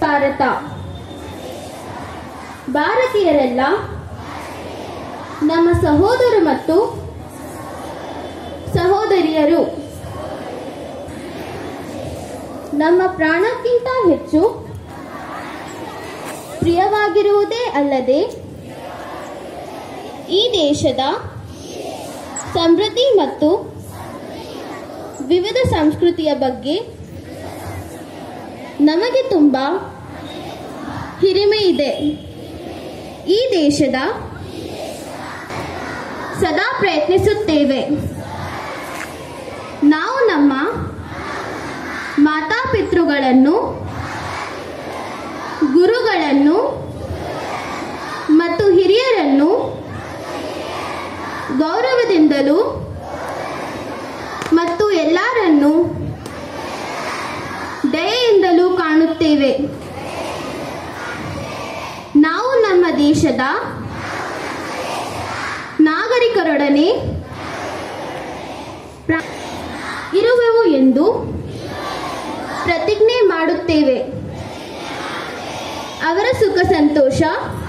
ಭಾರತ ಭಾರತೀಯರೆಲ್ಲ ನಮ್ಮ ಸಹೋದರ ಮತ್ತು ಸಹೋದರಿಯರು ನಮ್ಮ ಪ್ರಾಣಕ್ಕಿಂತ ಹೆಚ್ಚು ಪ್ರಿಯವಾಗಿರುವುದೇ ಅಲ್ಲದೆ ಈ ದೇಶದ ಸಮೃದ್ಧಿ ಮತ್ತು ವಿವಿಧ ಸಂಸ್ಕೃತಿಯ ಬಗ್ಗೆ ನಮಗೆ ತುಂಬ ಹಿರಿಮೆ ಇದೆ ಈ ದೇಶದ ಸದಾ ಪ್ರಯತ್ನಿಸುತ್ತೇವೆ ನಾವು ನಮ್ಮ ಮಾತಾಪಿತೃಗಳನ್ನು ಗುರುಗಳನ್ನು ಮತ್ತು ಹಿರಿಯರನ್ನು ಗೌರವದಿಂದಲೂ ಮತ್ತು ಎಲ್ಲರನ್ನೂ ದಯೆಯಿಂದಲೂ ಕಾಣುತ್ತೇವೆ ನಾವು ನಮ್ಮ ದೇಶದ ನಾಗರಿಕರೊಡನೆ ಪ್ರ- ಇರುವೆವು ಎಂದು ಪ್ರತಿಜ್ಞೆ ಮಾಡುತ್ತೇವೆ ಅವರ ಸುಖ ಸಂತೋಷ